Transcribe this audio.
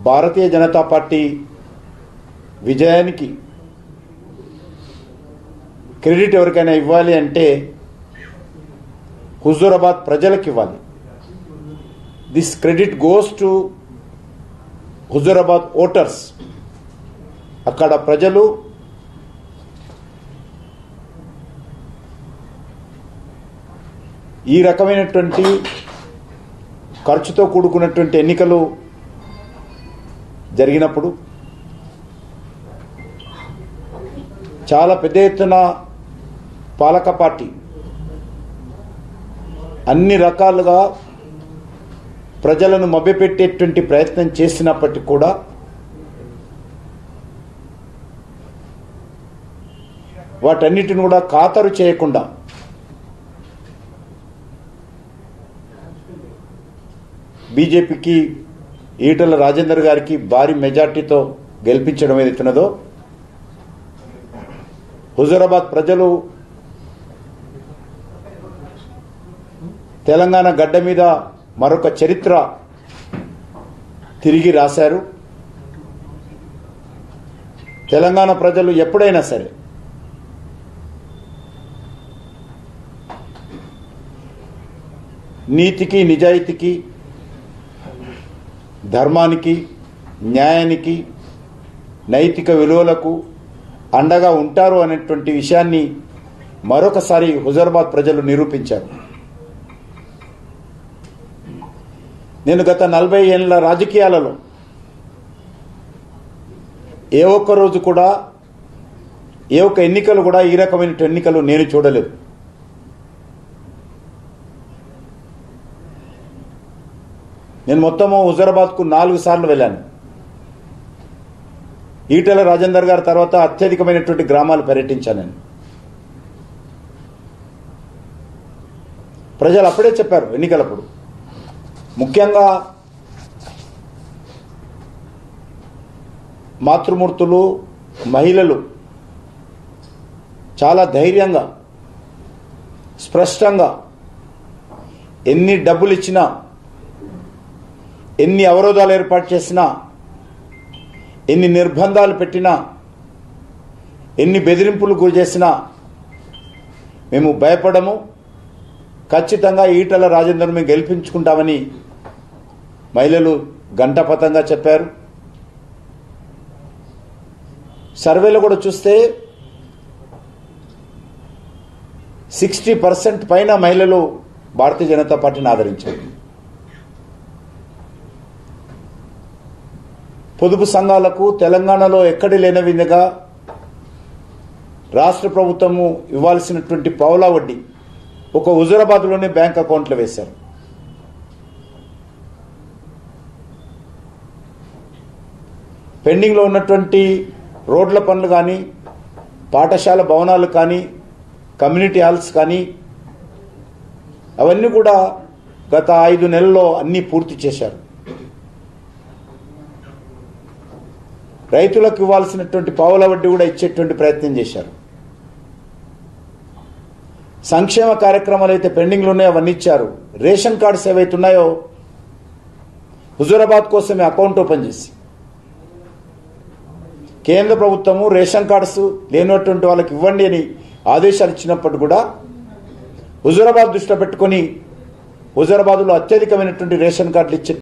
భారతీయ Janata party విజయానికి credit ఎవరికైనా ఇవ్వాలి అంటే హుజూరాబాద్ ప్రజలకు ఇవ్వాలి this credit goes to Huzurabad voters అక్కడ ప్రజలు ఈ రకమైనటువంటి ఖర్చుతో కూడుకున్నటువంటి ఎన్నికలు జరిగినప్పుడు చాలా పెద్ద ఎత్తున పాలక పార్టీ అన్ని రకాలుగా ప్రజలను మభ్యపెట్టేటువంటి ప్రయత్నం చేసినప్పటికీ కూడా వాటన్నిటిని కూడా ఖాతరు చేయకుండా బీజేపీకి ఈటల రాజేందర్ గారికి భారీ మెజార్టీతో గెలిపించడం ఏదైతున్నదో హుజూరాబాద్ ప్రజలు తెలంగాణ గడ్డ మీద మరొక చరిత్ర తిరిగి రాశారు తెలంగాణ ప్రజలు ఎప్పుడైనా సరే నీతికి నిజాయితీకి ధర్మానికి న్యాయానికి నైతిక విలువలకు అండగా ఉంటారు అనేటువంటి విషయాన్ని మరొకసారి హుజరాబాద్ ప్రజలు నిరూపించారు నేను గత నలభై ఏళ్ళ రాజకీయాలలో ఏ ఒక్క రోజు కూడా ఏ ఒక్క ఎన్నికలు కూడా ఈ రకమైన ఎన్నికలు నేను చూడలేదు నేను మొత్తము హుజరాబాద్కు నాలుగు సార్లు వెళ్ళాను ఈటెల రాజేందర్ గారి తర్వాత అత్యధికమైనటువంటి గ్రామాలు పర్యటించాను నేను ప్రజలు అప్పుడే చెప్పారు ఎన్నికలప్పుడు ముఖ్యంగా మాతృమూర్తులు మహిళలు చాలా ధైర్యంగా స్పష్టంగా ఎన్ని డబ్బులు ఇచ్చినా ఎన్ని అవరోధాలు ఏర్పాటు చేసినా ఎన్ని నిర్బంధాలు పెట్టినా ఎన్ని బెదిరింపులు గురి చేసినా మేము భయపడము ఖచ్చితంగా ఈటల రాజేందర్ మేము గెలిపించుకుంటామని మహిళలు గంటపతంగా చెప్పారు సర్వేలో కూడా చూస్తే సిక్స్టీ పర్సెంట్ పైన మహిళలు భారతీయ జనతా పార్టీని ఆదరించారు పొదుపు సంఘాలకు తెలంగాణలో ఎక్కడి లేని విధంగా రాష్ట్ర ప్రభుత్వము ఇవ్వాల్సినటువంటి పావులా వడ్డీ ఒక హుజురాబాద్లోనే బ్యాంక్ అకౌంట్లో వేశారు పెండింగ్లో ఉన్నటువంటి రోడ్ల పనులు కానీ పాఠశాల భవనాలు కానీ కమ్యూనిటీ హాల్స్ కానీ అవన్నీ కూడా గత ఐదు నెలల్లో అన్నీ పూర్తి చేశారు రైతులకు ఇవ్వాల్సినటువంటి పావుల వడ్డీ కూడా ఇచ్చేటువంటి ప్రయత్నం చేశారు సంక్షేమ కార్యక్రమాలు అయితే పెండింగ్లో ఉన్నాయో అవన్నీ ఇచ్చారు రేషన్ కార్డ్స్ ఏవైతే ఉన్నాయో హుజూరాబాద్ కోసమే అకౌంట్ ఓపెన్ చేసి కేంద్ర ప్రభుత్వము రేషన్ కార్డ్స్ లేనటువంటి వాళ్ళకి ఇవ్వండి అని ఆదేశాలు ఇచ్చినప్పుడు కూడా హుజూరాబాద్ దృష్టిలో పెట్టుకొని హుజూరాబాద్లో అత్యధికమైనటువంటి రేషన్ కార్డులు ఇచ్చే